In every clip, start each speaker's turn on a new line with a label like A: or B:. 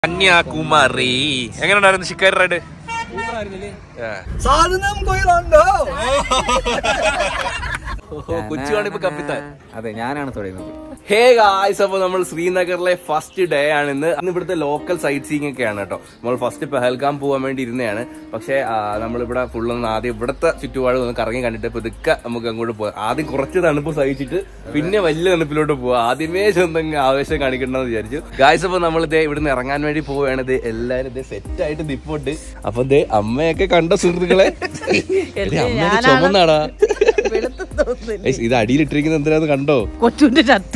A: കന്യാകുമാരി എങ്ങനെ ഉണ്ടായിരുന്നു ഷിക്കാരി റൈഡ്
B: സാധനം കൊയിലുണ്ടോ
A: കൊച്ചുകാണ് ഇപ്പൊ കപ്പിത്താൻ
B: അതെ ഞാനാണ് തുടങ്ങുന്നത്
A: ഹേ ഗായ്സ് അപ്പൊ നമ്മൾ ശ്രീനഗറിലെ ഫസ്റ്റ് ഡേ ആണ് ഇന്ന് ഇന്ന് ഇവിടുത്തെ ലോക്കൽ സൈറ്റ് സീയിങ് ഒക്കെയാണ് കേട്ടോ നമ്മൾ ഫസ്റ്റ് പെഹൽഗാം പോകാൻ വേണ്ടി ഇരുന്നതാണ് പക്ഷേ നമ്മളിവിടെ ഫുള്ളൊന്ന് ആദ്യം ഇവിടുത്തെ ചുറ്റുപാട് ഒന്ന് കറങ്ങി കണ്ടിട്ട് പുതുക്കെ നമുക്ക് അങ്ങോട്ട് പോകാം ആദ്യം കുറച്ച് തണുപ്പ് സഹിച്ചിട്ട് പിന്നെ വലിയ തണുപ്പിലോട്ട് പോവാം ആദ്യമേ സ്വന്തം ആവേശം കാണിക്കണമെന്ന് വിചാരിച്ചു ഗായ്സ് അപ്പൊ നമ്മൾ ഇതേ ഇവിടുന്ന് ഇറങ്ങാൻ വേണ്ടി പോവുകയാണ് ഇത് എല്ലാരും ഇത് സെറ്റ് ആയിട്ട് നിപ്പോട്ട് അപ്പൊ ദേ അമ്മയൊക്കെ കണ്ട സുഹൃത്തുക്കളെ എടി, അമ്മേനെ ചുമന്നാടാ ഏയ്, ഇത് അടിയിലിട്ടിരിക്കുന്നത് എന്തിനാന്ന് കണ്ടോ
C: കൊച്ചുന്റെ ചത്ത്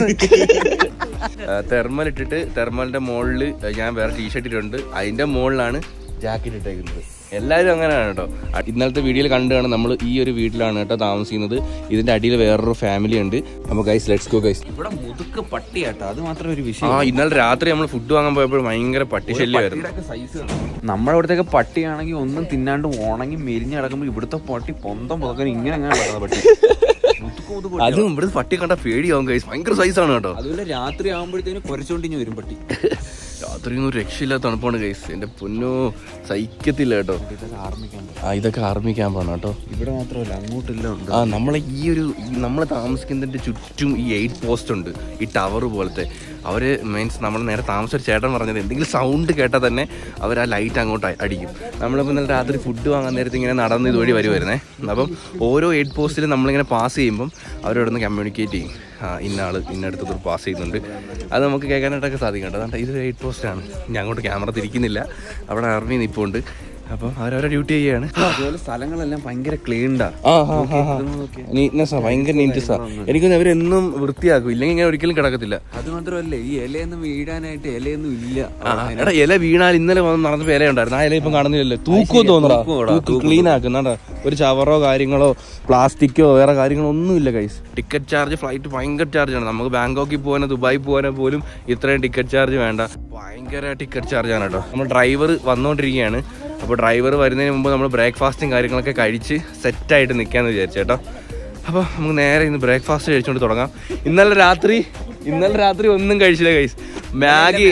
A: തെർമൽ ഇട്ടിട്ട് തെർമലിന്റെ മുകളിൽ ഞാൻ വേറെ ടീഷർട്ട് ഇട്ടിട്ടുണ്ട് അതിന്റെ മുകളിലാണ് ജാക്കറ്റ് ഇട്ടേക്കുന്നത് എല്ലാവരും അങ്ങനെയാണ് കേട്ടോ അ- ഇന്നലത്തെ വീഡിയോയിൽ കണ്ടാണ് നമ്മൾ ഈ ഒരു വീട്ടിലാണ് കേട്ടോ താമസിക്കുന്നത് ഇതിന്റെ അടിയിൽ വേറൊരു ഫാമിലി ഉണ്ട് അപ്പൊ ഗൈസ് ലെറ്റ്സ് ഗോ ഗൈസ്
B: ഇവിടെ മുതുക്ക് പട്ടിയാട്ടോ അത് മാത്രം ഒരു
A: ആ
B: വിഷയം
A: ഇന്നലെ രാത്രി നമ്മൾ ഫുഡ് വാങ്ങാൻ പോയപ്പോൾ ഭയങ്കര പട്ടിശല്യമായിരുന്നു
B: നമ്മുടെ അവിടത്തേക്ക് പട്ടിയാണെങ്കിൽ ഒന്നും തിന്നാണ്ട് ഉണങ്ങി മെരിഞ്ഞ് കിടക്കുമ്പോൾ ഇവിടുത്തെ പട്ടി പൊന്തം പുതക്കാൻ ഇങ്ങനെ അങ്ങനെ കിടക്കുന്ന പട്ടി മുതുക്ക് മുതുക്ക് പട്ടി.
A: അതും ഇവിടെ പട്ടി കണ്ട പേടിയാവും ഗൈസ് ഭയങ്കര സൈസാണ് കേട്ടോ
B: അതുപോലെ രാത്രി ആകുമ്പോഴത്തേന് കുരച്ചോണ്ടിഞ്ഞ് വരും പട്ടി
A: രാത്രി ഒന്നും രക്ഷയില്ലാത്ത തണുപ്പാണ് ഗൈസ് എന്റെ പൊന്നോ സഹിക്കത്തില്ല കേട്ടോ
B: ഇതൊക്കെ ആർമിക്കാൻ
A: ആ ഇതൊക്കെ ആർമി ക്യാമ്പാണ് കേട്ടോ
B: ഇവിടെ മാത്രമല്ല അങ്ങോട്ടെല്ലാം ഉണ്ട്
A: ആ നമ്മളെ ഈ ഒരു നമ്മൾ താമസിക്കുന്നതിന്റെ ചുറ്റും ഈ എയ്റ്റ് പോസ്റ്റ് ഉണ്ട് ഈ ടവർ പോലത്തെ അവര് മീൻസ് നമ്മൾ നേരെ താമസിച്ച ഒരു ചേട്ടൻ പറഞ്ഞത് എന്തെങ്കിലും സൗണ്ട് കേട്ടാൽ തന്നെ അവർ ആ ലൈറ്റ് അങ്ങോട്ട് അ- അടിക്കും നമ്മളിപ്പോൾ ഇന്നലെ രാത്രി ഫുഡ് വാങ്ങാൻ നേരത്തെ ഇങ്ങനെ നടന്ന് ഇതുവഴി വരുമായിരുന്നേ അപ്പം ഓരോ എയ്റ്റ് പോസ്റ്റിലും നമ്മളിങ്ങനെ പാസ് ചെയ്യുമ്പം അവരോട് നിന്ന് കമ്മ്യൂണിക്കേറ്റ് ചെയ്യും ആ ഇന്ന ആൾ ഇന്നടുത്ത് പാസ് ചെയ്യുന്നുണ്ട് അത് നമുക്ക് കേൾക്കാനായിട്ടൊക്കെ സാധിക്കും കേട്ടോ അതുകൊണ്ട് ഇതൊരു എയ്റ്റ് പോസ്റ്റാണ് ഞാൻ അങ്ങോട്ട് ക്യാമറ തിരിക്കുന്നില്ല അവിടെ ആർമി നിൽപ്പുണ്ട് അപ്പം അവരവരെ ഡ്യൂട്ടി ചെയ്യുകയാണ്
B: അതുപോലെ സ്ഥലങ്ങളെല്ലാം ഭയങ്കര ക്ലീൻഡാ
A: നീറ്റ്നെസ്സാ ഭയങ്കര നീറ്റ്നെസ്സാ എനിക്കൊന്നും അവരെന്നും വൃത്തിയാക്കും ഇല്ലെങ്കിൽ ഇങ്ങനെ ഒരിക്കലും കിടക്കത്തില്ല
B: അത് മാത്രമല്ല ഈ ഇലയൊന്നും വീഴാനായിട്ട് ഇലയൊന്നും ഇല്ല
A: ആ, എടാ ഇല വീണാൽ ഇന്നലെ വന്ന് നടന്നപ്പോ ഇല ഉണ്ടായിരുന്നു ആ ഇല ഇപ്പം കാണുന്നില്ലല്ലോ തൂക്കോ തോന്നടാ
B: തൂക്കുവാടാ,
A: തൂക്ക് ക്ലീൻ ആക്കുന്നാടാ ഒരു ചവറോ കാര്യങ്ങളോ പ്ലാസ്റ്റിക്കോ വേറെ കാര്യങ്ങളോ ഒന്നുമില്ല കൈസ് ടിക്കറ്റ് ചാർജ് ഫ്ലൈറ്റ് ഭയങ്കര ചാർജ് ആണ് നമുക്ക് ബാങ്കോക്കിൽ പോകാനോ ദുബായി പോകാനോ പോലും ഇത്രയും ടിക്കറ്റ് ചാർജ് വേണ്ട ഭയങ്കര ടിക്കറ്റ് ചാർജ് ആണ് കേട്ടോ നമ്മൾ ഡ്രൈവർ വന്നുകൊണ്ടിരിക്കുകയാണ് അപ്പോൾ ഡ്രൈവർ വരുന്നതിന് മുമ്പ് നമ്മൾ ബ്രേക്ക്ഫാസ്റ്റും കാര്യങ്ങളൊക്കെ കഴിച്ച് സെറ്റായിട്ട് നിൽക്കാമെന്ന് വിചാരിച്ചു കേട്ടോ അപ്പോൾ നമുക്ക് നേരെ ഇന്ന് ബ്രേക്ക്ഫാസ്റ്റ് കഴിച്ചുകൊണ്ട് തുടങ്ങാം ഇന്നലെ രാത്രി ഇന്നലെ രാത്രി ഒന്നും കഴിച്ചില്ല കൈസ് മാഗി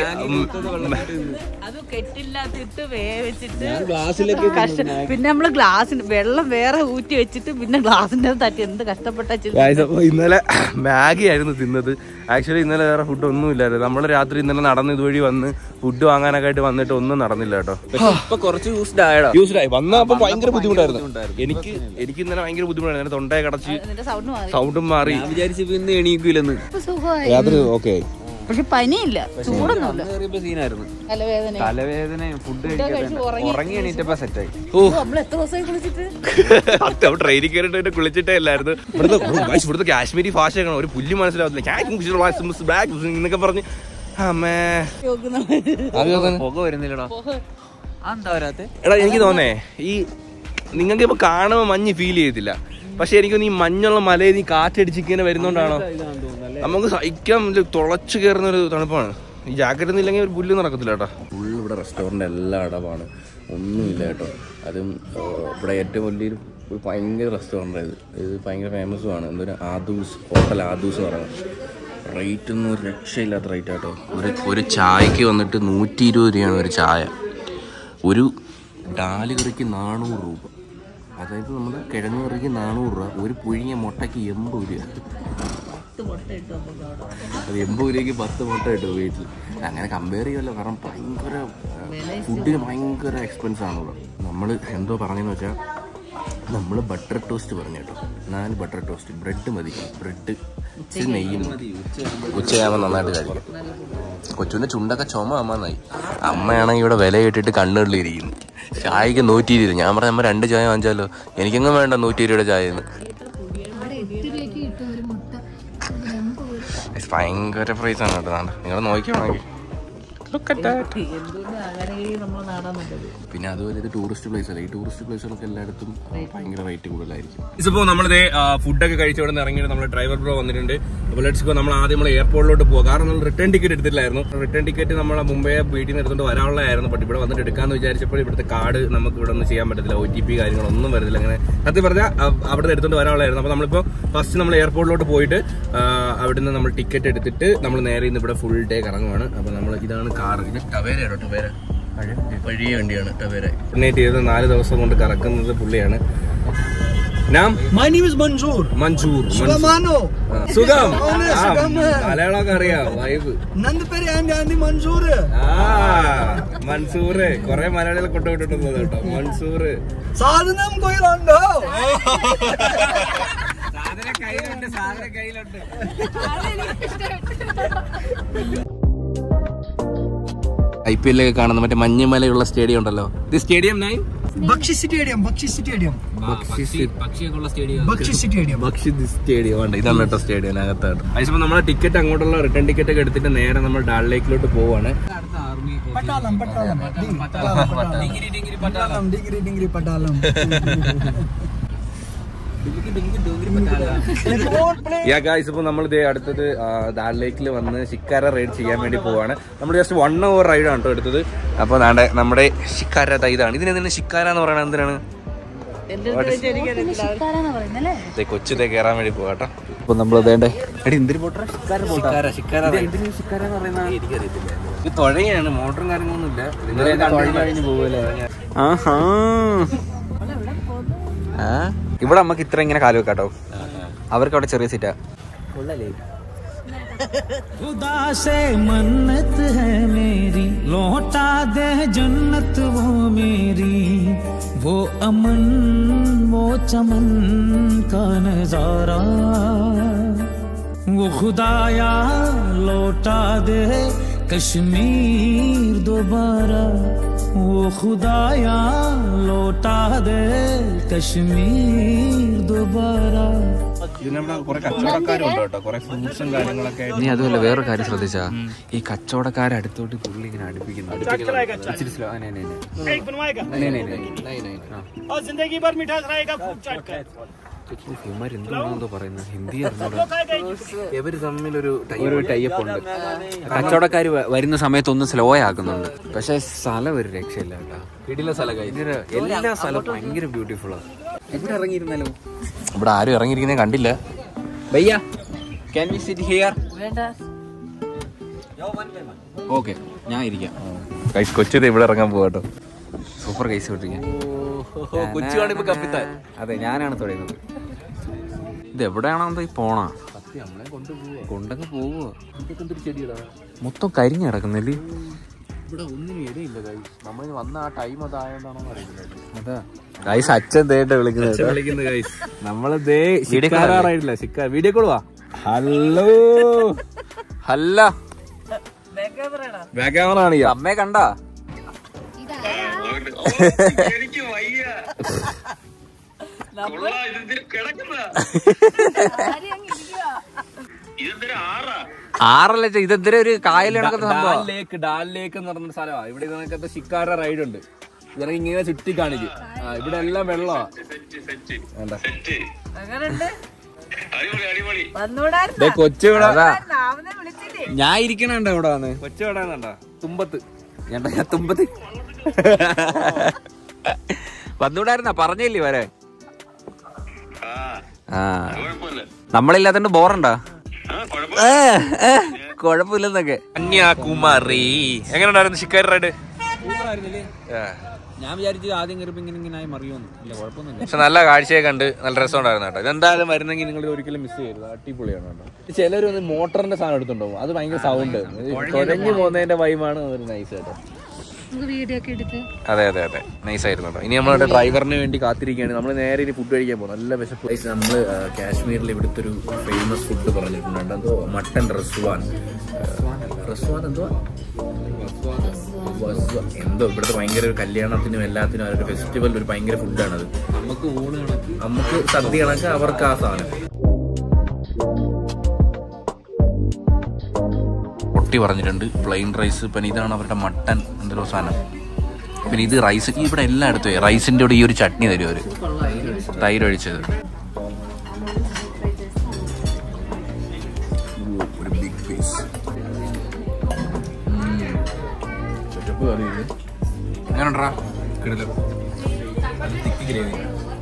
C: അത് കെട്ടില്ലാത്തിട്ട് വേവിച്ചിട്ട് കഷ്ട പിന്നെ നമ്മള് ഗ്ലാസ്സിന് വെള്ളം വേറെ ഊറ്റി വെച്ചിട്ട് പിന്നെ ഗ്ലാസിന്റെ തട്ടി എന്ത് കഷ്ടപ്പെട്ട
A: Guys, അപ്പൊ ഇന്നലെ മാഗി ആയിരുന്നു തിന്നത് ആക്ച്വലി ഇന്നലെ വേറെ ഫുഡ് ഒന്നും ഇല്ലായിരുന്നു നമ്മൾ രാത്രി ഇന്നലെ നടന്ന് ഇതുവഴി വന്ന് ഫുഡ് വാങ്ങാനൊക്കെ ആയിട്ട് വന്നിട്ട് ഒന്നും നടന്നില്ല കേട്ടോ
B: ഇപ്പൊ കുറച്ച് യൂസ്ഡ് ആയടാ
A: യൂസ്ഡായി വന്നപ്പോ ഭയങ്കര ബുദ്ധിമുട്ടായിരുന്നു എനിക്ക് എനിക്ക് ഇന്നലെ ഭയങ്കര ബുദ്ധിമുട്ടായിരുന്നു എന്റെ തൊണ്ടയെ കടച്ച്
C: നിന്റെ സൗണ്ട് മാറി
A: സൗണ്ടും മാറി
B: ഞാൻ വിചാരിച്ചു ഇന്ന് എണീക്കൂലെന്ന്
C: ഇപ്പൊ സുഖമായി
A: രാത്രി ഓക്കെ
C: പക്ഷെ പനിയില്ല ചൂടൊന്നുമില്ല
B: കയറിയപ്പോ സീനായിരുന്നു
C: തലവേദന
B: തലവേദനയും ഫുഡ് കഴിക്കാതെ ഉറങ്ങി എണീറ്റപ്പോ സെറ്റായി
C: നമ്മൾ എത്ര ദിവസമായി കുളിച്ചിട്ട്
A: ട്രെയിനിൽ കയറിയിട്ട് കുളിച്ചിട്ടേ അല്ലായിരുന്നു ഇവിടുത്തെ guys, ഇവിടുത്തെ കാശ്മീരി ഭാഷയാണ് ഒരു പുല്ല് മനസ്സിലാവത്തില്ല ഞാൻ എന്നൊക്കെ പറഞ്ഞ് അമ്മേ ആദ്യം തന്നെ.
B: പുക വരുന്നില്ലടാ എന്താ വരാത്തെ
A: എടാ എനിക്ക് തോന്നേ ഈ നിങ്ങൾക്ക് ഇപ്പൊ കാണുമ്പോ മഞ്ഞ് ഫീൽ ചെയ്യത്തില്ല പക്ഷെ എനിക്ക് തോന്നുന്നു ഈ മഞ്ഞുള്ള മലയിൽ നീ കാറ്റടിച്ച് ഇങ്ങനെ വരുന്നോണ്ടാണോ നമുക്ക് സഹിക്കാൻ വലിയ തുളച്ചു കയറുന്ന ഒരു തണുപ്പാണ് ഈ ജാക്കറ്റ് ഒന്നും ഇല്ലെങ്കിൽ ഒരു പുല്ല് നടക്കത്തില്ല കേട്ടോ ഫുള്ള് ഇവിടെ റെസ്റ്റോറൻറ്റ് എല്ലാ അടവാണ് ഒന്നുമില്ല കേട്ടോ അതും ഏർ, ഇവിടെ ഏറ്റവും വലിയൊരു ഒരു ഭയങ്കര റെസ്റ്റോറൻ്റ് ഇത് ഇത് ഭയങ്കര ഫേമസുമാണ് എന്തൊരു ആദൂസ് ഹോട്ടൽ ആദൂസ് എന്ന് പറയുന്നത് റേറ്റ് ഒന്നും ഒരു രക്ഷയില്ലാത്ത റേറ്റ് ആട്ടോ ഒരു ഒരു ചായക്ക് വന്നിട്ട് നൂറ്റി ഇരുപത് രൂപയാണ് ഒരു ചായ ഒരു ഡാല് കറിക്ക് നാനൂറ് രൂപ അതായത് നമ്മുടെ കിഴങ്ങ് കറിക്ക് നാനൂറ് രൂപ ഒരു പുഴുങ്ങിയ മുട്ടയ്ക്ക് എൺപത് രൂപ അത് എൺപത് രൂപയ്ക്ക് പത്ത് മുട്ട കിട്ടും വീട്ടിൽ അങ്ങനെ കമ്പയർ ചെയ്യുമല്ലോ കാരണം ഭയങ്കര ഫുഡിന് ഭയങ്കര എക്സ്പെൻസ് ആണ് ഇവിടെ നമ്മൾ എന്തോ പറഞ്ഞെന്ന് വെച്ചാൽ നമ്മൾ ബട്ടർ ടോസ്റ്റ് പറഞ്ഞു കേട്ടോ നാല് ബട്ടർ ടോസ്റ്റ് ബ്രെഡ് മതി ബ്രെഡ് ഇച്ചിരി നെയ്യും മതി ഉച്ചയാകുമ്പോൾ നന്നായിട്ട് കഴിക്കും കൊച്ചുവിൻ്റെ ചുണ്ടൊക്കെ ചുമ അമ്മന്നായി അമ്മയാണെങ്കിൽ ഇവിടെ വില കേട്ടിട്ട് കണ്ണുകളിലിരിക്കുന്നു ചായക്ക് നൂറ്റി ഇരുപത് ഞാൻ പറഞ്ഞ അമ്മ രണ്ട് ചായ വാങ്ങിച്ചാലോ എനിക്കെങ്ങും വേണ്ട നൂറ്റി ഇരുപയുടെ ചായ ഭയങ്കര പ്രൈസ് ആണ് കേട്ടോ നിങ്ങൾ നോക്കിയാണെങ്കിൽ
C: നമ്മൾ നാടാൻ നല്ലത്
A: പിന്നെ അതുപോലെ ഇത് ടൂറിസ്റ്റ് പ്ലേസ് അല്ല ഈ ടൂറിസ്റ്റ് പ്ലേസുകളൊക്കെ എല്ലായിടത്തും ഭയങ്കര റേറ്റ് കൂടുതലായിരിക്കും ഇപ്പോൾ നമ്മളിത് ഫുഡൊക്കെ കഴിച്ച് ഇവിടെ നിന്ന് ഇറങ്ങിയിട്ട് നമ്മൾ ഡ്രൈവർ ബ്രോ വന്നിട്ടുണ്ട് അപ്പോൾ ലെറ്റ്സ് ഗോ നമ്മൾ ആദ്യം നമ്മൾ എയർപോർട്ടിലോട്ട് പോകുക കാരണം നമ്മൾ റിട്ടേൺ ടിക്കറ്റ് എടുത്തില്ലായിരുന്നു റിട്ടേൺ ടിക്കറ്റ് നമ്മൾ മുമ്പേ വീട്ടിൽ നിന്ന് എടുത്തുകൊണ്ട് വരാനുള്ളതായിരുന്നു ബട്ട് ഇവിടെ വന്നിട്ട് എടുക്കാന്ന് വിചാരിച്ചപ്പോൾ ഇവിടുത്തെ കാർഡ് നമുക്ക് ഇവിടെ ഒന്നും ചെയ്യാൻ പറ്റത്തില്ല ഒ ടി പി കാര്യങ്ങളൊന്നും വരുന്നില്ല അങ്ങനെ സത്യം പറഞ്ഞാൽ അവിടെ നിന്ന് എടുത്തുകൊണ്ട് വരാനുള്ളതായിരുന്നു അപ്പോൾ നമ്മളിപ്പോൾ ഫസ്റ്റ് നമ്മൾ എയർപോർട്ടിലോട്ട് പോയിട്ട് ആ, അവിടുന്ന് നമ്മൾ ടിക്കറ്റ് എടുത്തിട്ട് നമ്മൾ നേരെ ഇന്ന് ഇവിടെ ഫുൾ ഡേ കറങ്ങുവാണ് അപ്പോൾ നമ്മൾ ഇതാണ് കാർ ഇത് ടവേരയാണോ ടവേര പഴയ വണ്ടിയാണ് ടവേര കോർഡിനേറ്റ് ചെയ്ത് നാല് ദിവസം കൊണ്ട് കറക്കുന്നത് പുള്ളിയാണ് നാം
D: My name is Manzoor.
A: Mansoor
D: Sugamano.
A: ആ, സുഖം
D: ഓനെ
A: ആ,
D: സുഖം.
A: മലയാളമൊക്കെ അറിയാം വൈബ്
D: നന്ദപേര് ആൻഡ് ആൻഡി മൻസൂർ
A: ആ മൻസൂർ കൊറേ മലയാളികളെ കൊണ്ടുപോയിട്ടുണ്ട് കേട്ടോ മൻസൂർ
D: സാധനം കൊയിലുണ്ടോ
A: ഐ പി എല്ലൊക്കെ കാണുന്ന മറ്റേ മഞ്ഞമലയുള്ള സ്റ്റേഡിയം ഉണ്ടല്ലോ ഇത് stadium nine
D: Bakshi stadium Bakshi stadium Bakshi stadium
A: Bakshi stadium ഉണ്ട് ഇതാണ് കേട്ടോ സ്റ്റേഡിയം അകത്താണ് അതിപ്പോ നമ്മളെ ടിക്കറ്റ് അങ്ങോട്ടുള്ള റിട്ടേൺ ടിക്കറ്റ് ഒക്കെ എടുത്തിട്ട് നേരെ നമ്മൾ ഡാൾ ലേക്കിലോട്ട് പോവാണ്
D: പട്ടാളം പട്ടാളം പട്ടാളം ഡിഗ്രി ഡിഗ്രി പട്ടാളം
A: യാ ഗായ്സ് ഇപ്പൊ നമ്മൾ ഇതേ അടുത്തത് ആ, ദാൽ ലേക്കിൽ വന്ന് ശിക്കാര റൈഡ് ചെയ്യാൻ വേണ്ടി പോവാണ് നമ്മൾ ജസ്റ്റ് വൺ അവർ റൈഡ് ആണ് കേട്ടോ എടുത്തത് അപ്പൊ നാടെ നമ്മുടെ ശിക്കാര ദാ ഇതാണ് ഇതിന് തന്നെ ശിക്കാര എന്ന് പറയുന്നത് എന്തിനാണ് ദേ കൊച്ചിതേ കയറാൻ വേണ്ടി പോവാട്ടോ അപ്പൊ നമ്മൾ ഇതേണ്ടേ എടി എന്തിനു പോട്ടെ ശിക്കാര ശിക്കാര ഇത് തുഴയാണ് മോട്ടറും കാര്യങ്ങളൊന്നും ഇല്ല കഴിഞ്ഞ് പോവല്ലേ
B: ആഹാ ആ, ഇവിടെ നമുക്ക് ഇത്ര ഇങ്ങനെ കാല് വെക്കാട്ടോ അവർക്ക് അവിടെ ചെറിയ സീറ്റാ
E: खुदा से मन्नत है मेरी लौटा दे जन्नत वो मेरी वो अमन वो चमन का नजारा वो खुदाया लौटा दे कश्मीर दोबारा वो खुदाया लौटा दे कश्मीर दोबारा
A: ഇതിനവിടെ കുറെ കച്ചവടക്കാരും ഉണ്ട് കേട്ടോ കുറെ ഫ്രൂട്ട്സും കാര്യങ്ങളൊക്കെ ആയിട്ട്
B: നീ അതുമല്ല വേറൊരു കാര്യം ശ്രദ്ധിച്ചാ ഈ കച്ചവടക്കാരെ അടുത്തോട്ട് പുള്ളി ഇങ്ങനെ അടുപ്പിക്കുന്നു ഇച്ചിരി slow. ആ, നെ, നെ, നെ. നെ, നെ, നെ.
E: और जिंदगी भर मिठास रहेगा खूब चाट कर
B: ഉഫ്, ഇവന്മാര് എന്തുവാണെന്തോ പറയുന്നത് ഹിന്ദി അറിഞ്ഞൂടാ
A: ഇവര് തമ്മിലൊരു
B: ഒരു ടൈപ്പ് ഉണ്ട് കച്ചവടക്കാർ വരുന്ന സമയത്ത് ഒന്ന് സ്ലോ ആക്കുന്നുണ്ട് പക്ഷെ സ്ഥലം ഒരു രക്ഷയില്ല കേട്ടോ
A: വീട്ടിലെ സ്ഥലം
B: ഭയങ്കര എല്ലാ സ്ഥലവും ഭയങ്കര ബ്യൂട്ടിഫുൾ ആണ് ഇവിടെ ഇറങ്ങിയിരുന്നാലോ
A: ഇവിടെ ആരും ഇറങ്ങിയിരിക്കുന്നത് കണ്ടില്ല
B: ഭയ്യ ക്യാൻ വി സിറ്റ് ഹിയർ
C: വേണ്ട
B: ഓക്കെ ഞാൻ ഇരിക്കാം
A: ഗൈസ് കൊച്ചിത് ഇവിടെ ഇറങ്ങാൻ പോവാട്ടോ
B: സൂപ്പർ കേസ് വിട്ടിരിക്കാൻ
A: കൊച്ചുവാണ് ഇപ്പൊ കപ്പിത്താൻ
B: അതെ ഞാനാണ് തുടങ്ങുന്നത് ഇത് എവിടെയാണോ ഈ പോണ കൊണ്ടൊക്കെ പോവോ മൊത്തം കരിഞ്ഞ് കിടക്കുന്നില്ലേ
A: ഇവിടെ ഒന്നിനും ഇടയില്ല ഗൈസ് നമ്മൾ വന്ന ആ ടൈം അതായോണ്ടാണോ അറിയില്ല
B: അതാ ഗൈസ് അച്ഛൻ തേട്ട് വിളിക്കുന്നത്
A: വിളിക്കുന്നത് ഗൈസ് നമ്മള് ദേ
B: Video call അല്ലേ?
A: ശിക്കാറായിട്ടില്ല ശിക്കാർ വീഡിയോ കോൾ വാ ഹലോ
B: അല്ല
A: ബാക്ക് ക്യാമറ ആണ് ഈ
B: അമ്മയെ കണ്ടാ ആറല്ല ചെ- ഇതെന്തിനാ ഒരു കായൽ കണക്കത്തെ
A: ഡാൽ
B: സംഭവം
A: ലേക്ക് ഡാൽ ലേക്ക് എന്ന് പറഞ്ഞ സ്ഥലമാണ് ഇവിടെ ഇതിനകത്ത് ശിക്കാര റൈഡ് ഉണ്ട് ഇതിനൊക്കെ ഇങ്ങനെ ചുറ്റി കാണിക്കും ആ, ഇവിടെ എല്ലാം വെള്ളമാ വേണ്ട
C: എങ്ങനെയുണ്ട്
A: ദേ
C: വന്നൂടായിരുന്നോ?
A: കൊച്ചു ഇവിടെ
B: അതാ
C: നാവിനെ വിളിച്ചില്ലേ
B: ഞാൻ ഇരിക്കണുണ്ട് ഇവിടെ വന്ന്
A: കൊച്ചു ഇവിടെ കണ്ടാ തുമ്പത്ത്
B: ഞാൻ ഞാൻ തുമ്പത്ത് വന്നൂടായിരുന്ന പറഞ്ഞില്ലേ വരെ ആ നമ്മളില്ലാത്തോണ്ട് ബോറുണ്ടോ കൊഴപ്പില്ലെന്നൊക്കെ
A: കന്യാകുമാരി എങ്ങനെയുണ്ടായിരുന്നു ശിക്കാരി റൈഡ്
B: ഞാൻ വിചാരിച്ചു ആദ്യം കയറിപ്പോ ഇങ്ങനെ ഇങ്ങനെ ആയി മറിയോന്ന് ഇല്ല കുഴപ്പമൊന്നുമില്ല
A: പക്ഷെ നല്ല കാഴ്ചയെ കണ്ട് നല്ല രസമുണ്ടായിരുന്നു കേട്ടോ ഇതെന്തായാലും വരുന്നെങ്കിൽ നിങ്ങൾ ഒരിക്കലും മിസ് ചെയ്യരുത് അടിപൊളിയാണ് കേട്ടോ ചിലർ ഒന്ന് മോട്ടറിന്റെ സാധനം എടുത്തുണ്ടാവും അത് ഭയങ്കര സൗണ്ട് കുഴഞ്ഞു പോകുന്നതിന്റെ വൈമാണ് ഒരു നൈസ് കേട്ടോ
F: നമുക്ക് വീഡിയോ ഒക്കെ എടുത്ത്
A: അതെ അതെ അതെ നൈസ് ആയിരുന്നു കേട്ടോ ഇനി നമ്മളുടെ ഡ്രൈവറിന് വേണ്ടി കാത്തിരിക്കുകയാണ് നമ്മൾ നേരെ ഇനി ഫുഡ് കഴിക്കാൻ പോകും നല്ല വിശപ്പ് നമ്മൾ കാശ്മീരിൽ ഇവിടുത്തെ ഒരു ഫേമസ് ഫുഡ് പറഞ്ഞിട്ടുണ്ട് എന്തോ മട്ടൻ റസ്വാൻ റസ്വാൻ എന്തോ വസ്വ- എന്തോ ഇവിടുത്തെ ഭയങ്കര ഒരു കല്യാണത്തിനും എല്ലാത്തിനും അവരുടെ ഫെസ്റ്റിവൽ ഒരു ഭയങ്കര ഫുഡാണത്
B: നമുക്ക് ഊണ് കണക്ക്
A: നമുക്ക് സദ്യ കണക്ക് അവർക്ക് ആ സാധനം പൊട്ടി പറഞ്ഞിട്ടുണ്ട് പ്ലെയിൻ റൈസ് പിന്നെ ഇതാണ് അവരുടെ മട്ടൻ എന്തൊരു സാധനം പിന്നെ ഇത് റൈസ് ഇവിടെ എല്ലായിടത്തും റൈസിന്റെ കൂടെ ഈ ഒരു ചട്നി തരും അവര് തൈര് ഒഴിച്ചത് ഒരു ബിഗ് പീസ് എങ്ങനെണ്ടാ കിടലോ തിക്ക് ഗ്രേവി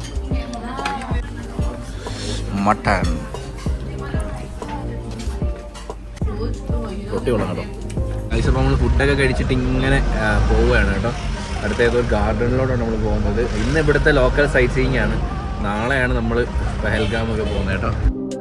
A: മട്ടൻ റൊട്ടി കൊള്ളാം കേട്ടോ ഗൈസ് അപ്പോൾ നമ്മൾ ഫുഡൊക്കെ കഴിച്ചിട്ട് ഇങ്ങനെ ആ, പോവുകയാണ് കേട്ടോ അടുത്ത ഏതോ ഗാർഡനിലോട്ടാണ് നമ്മൾ പോകുന്നത് ഇന്ന് ഇവിടുത്തെ ലോക്കൽ സൈറ്റ് സീയിങ് ആണ് നാളെയാണ് നമ്മൾ പെഹൽഗാം ഒക്കെ പോകുന്നത് കേട്ടോ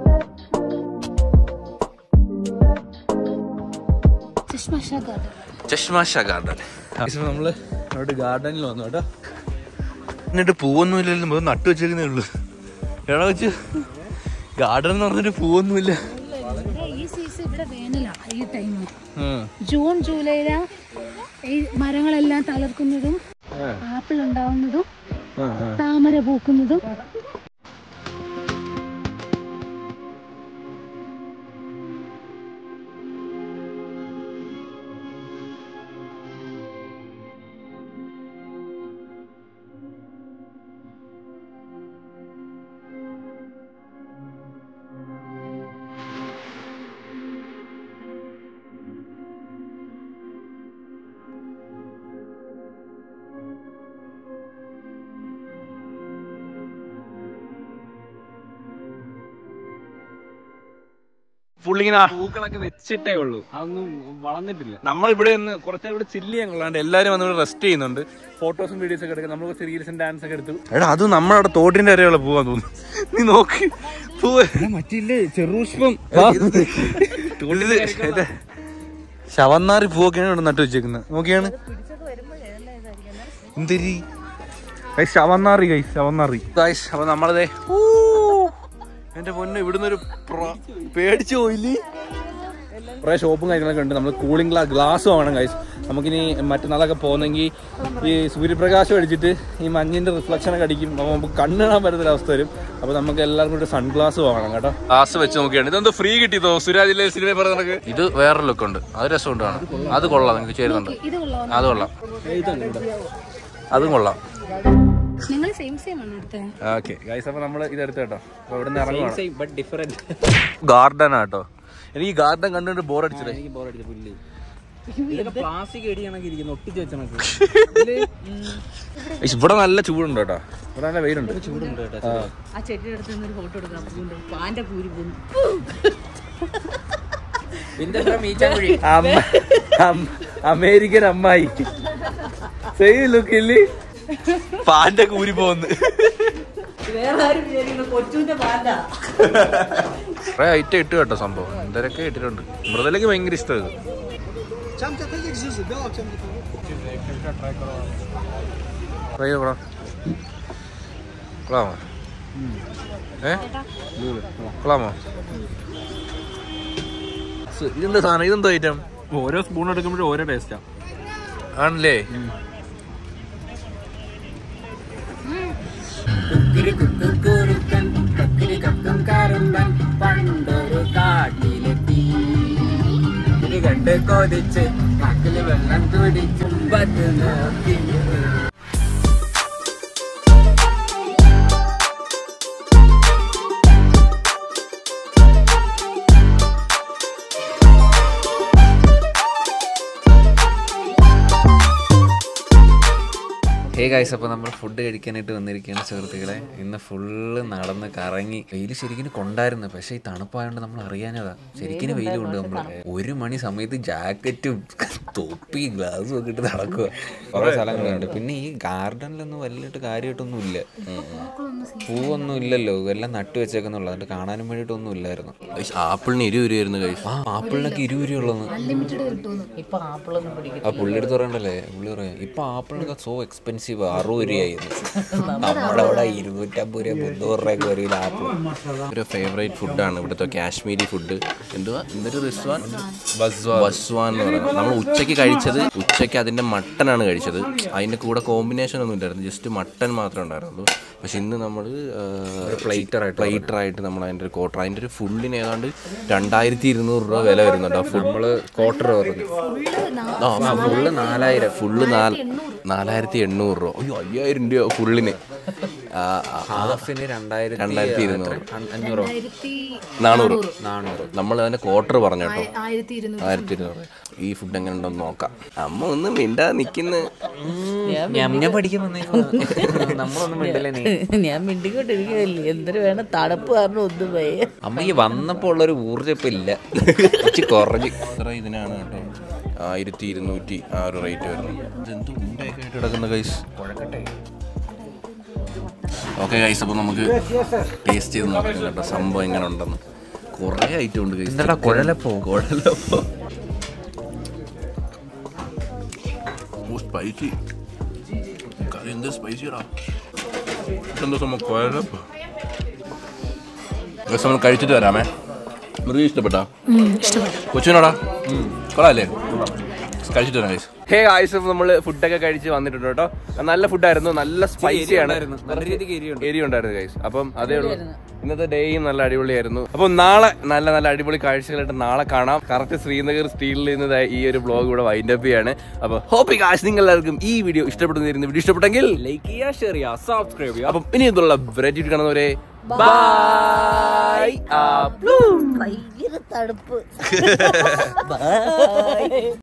A: ചഷ്മാഷ ഗാർഡൻ നമ്മൾ അവിടെ ഗാർഡനിൽ വന്നു കേട്ടോ എന്നിട്ട് പൂവൊന്നുമില്ലല്ലോ നമ്മൾ നട്ടു വെച്ചേക്കുന്നേ ഉള്ളൂ എടാ വെച്ച് ഗാർഡൻ എന്ന് പറഞ്ഞിട്ട് പൂവൊന്നുമില്ല
F: ഈ സീസൺ ഇവിടെ വേനലാ ഈ ടൈം
A: ഉം.
F: ജൂൺ ജൂലൈയിലാ ഈ മരങ്ങളെല്ലാം തളർക്കുന്നതും ആപ്പിൾ ഉണ്ടാവുന്നതും താമര പൂക്കുന്നതും
A: പുള്ളിങ്ങനെ
B: പൂക്കളൊക്കെ വെച്ചിട്ടേ ഉള്ളൂ അതൊന്നും വളർന്നിട്ടില്ല
A: നമ്മളിവിടെ നിന്ന് കുറച്ച് ഇവിടെ ചില്ല് ചെയ്യാൻ കൊള്ളാണ്ട് എല്ലാവരും വന്ന് റെസ്റ്റ് ചെയ്യുന്നുണ്ട് ഫോട്ടോസും വീഡിയോസും ഒക്കെ എടുക്കാം നമ്മൾ കുറച്ച് റീൽസും ഡാൻസ് ഒക്കെ എടുത്തു എടാ അത് നമ്മളവിടെ തോട്ടിന്റെ അരയുള്ള പൂവാൻ തോന്നുന്നു നീ നോക്ക് പൂവ്
B: മറ്റില്ലേ ചെറുഷ്പം
A: ഇത് ശവന്നാറി പൂവൊക്കെയാണ് ഇവിടെ നട്ടു വെച്ചേക്കുന്നത് നോക്കിയാണ് എന്തിരി ഗൈസ് ശവന്നാറി ഗൈസ് ശവന്നാറി ഗൈസ് അപ്പൊ നമ്മളതേ ഊ, എന്റെ പൊന്നെ ഇവിടുന്ന് ഒരു പേടിച്ചു പോയില്ലേ കുറെ ഷോപ്പും കാര്യങ്ങളൊക്കെ ഉണ്ട് നമ്മൾ കൂളിംഗ് ഗ്ലാസ് ഗ്ലാസ് വേണം ഗൈസ് നമുക്കിനി മറ്റന്നാളൊക്കെ പോകുന്നെങ്കിൽ ഈ സൂര്യപ്രകാശം അടിച്ചിട്ട് ഈ മഞ്ഞിന്റെ റിഫ്ലക്ഷൻ ഒക്കെ അടിക്കും അപ്പോൾ നമുക്ക് കണ്ണ് കാണാൻ പറ്റുന്ന അവസ്ഥ വരും അപ്പോൾ നമുക്ക് എല്ലാവർക്കും കൂടി സൺഗ്ലാസ് വാങ്ങണം കേട്ടോ ഗ്ലാസ് വെച്ച് നോക്കിയാണ് ഇതെന്തോ ഫ്രീ കിട്ടിയതോ സുരാജിലെ സിനിമ പറഞ്ഞ ഇത് വേറെ ലുക്ക് ഉണ്ട് അത് രസമുണ്ട് കാണാൻ അത് കൊള്ളാം നിങ്ങൾക്ക് ചേരുന്നുണ്ട്
F: ഇത് കൊള്ളാം
A: അത് കൊള്ളാം അതും കൊള്ളാം
F: നിങ്ങൾ സെയിം സെയിം ആണ് എടുത്തത്
A: ഓക്കെ ഗൈസ് അപ്പൊ നമ്മള് ഇത് എടുത്തു കേട്ടോ അപ്പൊ ഇവിടെ നിന്ന് ഇറങ്ങുവാണ്
B: ബട്ട് ഡിഫറെന്റ്
A: ഗാർഡൻ ആട്ടോ എനിക്ക് ഈ ഗാർഡൻ കണ്ടിട്ട് ബോർ അടിച്ചത്
B: എനിക്ക് ബോറടിച്ച പുല്ല് ഇതൊക്കെ പ്ലാസ്റ്റിക് അടിയാണെങ്കിൽ ഇരിക്കുന്നു ഒട്ടിച്ച് വെച്ചണക്ക്
A: ഇവിടെ നല്ല ചൂടുണ്ട് കേട്ടോ ഇവിടെ നല്ല വെയിലുണ്ട്
B: ചൂടുണ്ട് കേട്ടോ
A: ആ.
C: ആ ചെടിയുടെ അടുത്ത് നിന്നൊരു ഫോട്ടോ എടുക്കണം പൂവിന്റെ പാന്റെ പൂരി പോന്നു
B: പിന്നെ മീച്ചാൻകുഴി
A: അമ്മ- അമ്മ- അമേരിക്കൻ അമ്മായി സെയിം ലുക്ക് ഇല്ലേ പാന്റെ കൂരി പോകുന്നു
C: വേറെ ആരും വിചാരിക്കുന്നു കൊച്ചുവിന്റെ പാന്റാ
A: കുറെ ഐറ്റം ഇട്ട് കേട്ടോ സംഭവം എന്തൊക്കെ ഇട്ടിട്ടുണ്ട് മൃദലക്ക് ഭയങ്കര ഇഷ്ടം ഇത് Try ചെയ്തോടാ. കൊള്ളാമോ ഏ കൊള്ളാമോ സ് ഇതെന്താ സാധനം ഇതെന്താ ഐറ്റം
B: ഓരോ സ്പൂൺ എടുക്കുമ്പോഴും ഓരോ ടേസ്റ്റാ
A: ആണല്ലേ
B: പണ്ടൊരു കാട്ടിലെത്തി ഇത് കണ്ട് കൊതിച്ച് കാക്കില് വെള്ളം തുടിച്ച് പത്ത് നോക്കി ഹേ ഗൈസ് അപ്പോൾ നമ്മൾ ഫുഡ് കഴിക്കാനായിട്ട് വന്നിരിക്കുകയാണ് സുഹൃത്തുക്കളെ ഇന്ന് ഫുള്ള് നടന്ന് കറങ്ങി വെയിൽ ശരിക്കും കൊണ്ടായിരുന്നു പക്ഷേ ഈ തണുപ്പായതുകൊണ്ട് നമ്മൾ അറിയാനതാ ശരിക്കും വെയിൽ കൊണ്ട് നമ്മൾ ഒരു മണി സമയത്ത് ജാക്കറ്റും തൊപ്പി ഗ്ലാസും ഒക്കെ ഇട്ട് നടക്കുക കുറേ സ്ഥലങ്ങളുണ്ട് പിന്നെ ഈ ഗാർഡനിലൊന്നും വലിയിട്ട് കാര്യമായിട്ടൊന്നും ഇല്ല പൂവൊന്നും ഇല്ലല്ലോ എല്ലാം നട്ടു വെച്ചേക്കുന്നുള്ളൂ അതുകൊണ്ട് കാണാനും വേണ്ടിയിട്ടൊന്നും ഇല്ലായിരുന്നു
A: ആപ്പിളിന് ഇരുവരുമായിരുന്നു കഴിച്ചു
B: ആ ആപ്പിളിനൊക്കെ ഇരുപൂരുള്ളന്ന്
C: ഇപ്പൊ ആപ്പിളൊന്നും പിടിക്കും
B: ആ പുള്ളി എടുത്ത് പറയണ്ടല്ലേ പുള്ളി പറയാം ഇപ്പൊ ആപ്പിളിനൊക്കെ സോ എക്സ്പെൻസീവ് അറുപത് രൂപയായിരുന്നു നമ്മുടെ അവിടെ ഇരുന്നൂറ്റമ്പത് രൂപ മുന്നൂറ് രൂപയൊക്കെ വരും ആപ്പിൾ
A: ഒരു ഫേവറേറ്റ് ഫുഡാണ് ഇവിടുത്തെ കാശ്മീരി ഫുഡ് എന്തുവാ എന്തൊരു റിസ്വാൻ ബസ്വാൻ എന്ന് പറയുന്നത് നമ്മൾ ഉച്ചയ്ക്ക് കഴിച്ചത് ഉച്ചയ്ക്ക് അതിന്റെ മട്ടനാണ് കഴിച്ചത് അതിന്റെ കൂടെ കോമ്പിനേഷൻ ഒന്നും ഇല്ലായിരുന്നു ജസ്റ്റ് മട്ടൻ മാത്രമേ ഉണ്ടായിരുന്നുള്ളൂ പക്ഷെ ഇന്ന് നമ്മൾ പ്ലേറ്ററായിട്ട് പ്ലേറ്ററായിട്ട് നമ്മൾ അതിൻ്റെ ഒരു ക്വാർട്ടർ അതിൻ്റെ ഒരു ഫുള്ളിന് ഏതാണ്ട് രണ്ടായിരത്തി ഇരുന്നൂറ് രൂപ വില വരുന്നുണ്ട് ആ ഫുൾ
B: നമ്മള് ക്വാർട്ടർ പറഞ്ഞു
A: ആ ഫുള്ള് നാലായിരം ഫുള്ള് നാല് നാലായിരത്തി എണ്ണൂറ് രൂപ അയ്യോ അയ്യായിരം രൂപ ഫുള്ളിന് ആ, ആ,
B: ഹാഫിന് രണ്ടായിരത്തി
A: രണ്ടായിരത്തി ഇരുന്നൂറ്
B: അഞ്ഞൂറോ
A: നാനൂറ്
B: നാനൂറ്
A: നമ്മൾ അതിന്റെ ക്വാർട്ടർ പറഞ്ഞു കേട്ടോ
F: ആയിരത്തി ഇരുന്നൂറ്
A: ആയിരത്തി ഇരുന്നൂറ് ഈ ഫുഡ് എങ്ങനെ ഉണ്ടെന്ന് നോക്കാം അമ്മ ഒന്ന് മിണ്ടാ നിക്കുന്ന
B: ഞാൻ പഠിക്കാൻ വന്നേക്കുവാ. നമ്മളൊന്നും മിണ്ടില്ലേ നീ
C: ഞാൻ മിണ്ടിക്കൊണ്ടിരിക്കുകയല്ലേ എന്തൊരു വേണം തണുപ്പ് കാരണം ഒന്നും വയ്യ
B: അമ്മ ഈ വന്നപ്പോ ഉള്ളൊരു ഊർജ്ജം ഇപ്പൊ ഇല്ല കുറച്ച് കുറഞ്ഞു
A: ഇത്ര ഇതിനാണ് കേട്ടോ ആയിരത്തി ഇരുന്നൂറ്റി ആ ഒരു റേറ്റ് വരുന്നു ഇതെന്ത് ഉണ്ടയൊക്കെ ആയിട്ട് കിടക്കുന്ന ഗൈസ് ഓക്കെ ഗൈസ് അപ്പോൾ നമുക്ക് ടേസ്റ്റ് ചെയ്ത് നോക്കാം കേട്ടോ സംഭവം എങ്ങനെ ഉണ്ടെന്ന് കുറേ ഐറ്റം ഉണ്ട് ഗൈസ്
B: എന്താടാ കുഴലപ്പോ
A: കുഴലപ്പോ സ്പൈസി കറി എന്ത് സ്പൈസിയാടാ എന്തോ സംഭവം കുഴലപ്പോ ഗൈസ് നമ്മൾ കഴിച്ചിട്ട് വരാമേ മൃഗം ഇഷ്ടപ്പെട്ടാ കൊച്ചിനോടാ കൊള്ളാല്ലേ കഴിച്ചിട്ട് വരാം ഗൈസ് ഹേ ഗൈസ് നമ്മൾ ഫുഡൊക്കെ കഴിച്ച് വന്നിട്ടുണ്ട് കേട്ടോ നല്ല ഫുഡായിരുന്നു നല്ല സ്പൈസി ആണ്
B: നല്ല രീതിക്ക് എരിയുണ്ട്
A: ഏരിയ ഉണ്ടായിരുന്നു ഗൈസ് അപ്പം അതേ ഉള്ളൂ ഇന്നത്തെ ഡേയും നല്ല അടിപൊളിയായിരുന്നു അപ്പൊ നാളെ നല്ല നല്ല അടിപൊളി കാഴ്ചകളായിട്ട് നാളെ കാണാം കറക്റ്റ് ശ്രീനഗർ സ്റ്റീലിൽ നിന്ന് ദേ ഈ ഒരു ബ്ലോഗ് ഇവിടെ വൈൻഡ് അപ്പ് ചെയ്യാണ് അപ്പൊ ഹോപ്പി കാശ് നിങ്ങൾ എല്ലാവർക്കും ഈ വീഡിയോ ഇഷ്ടപ്പെടുന്നിരുന്നു വീഡിയോ ഇഷ്ടപ്പെട്ടെങ്കിൽ
B: ലൈക്ക് ചെയ്യുക ഷെയർ ചെയ്യുക സബ്സ്ക്രൈബ് ചെയ്യുക
A: അപ്പം ഇനി ഇതുള്ള വെറൈറ്റി കാണുന്നവരെ ബൈ
C: ഭയങ്കര തണുപ്പ്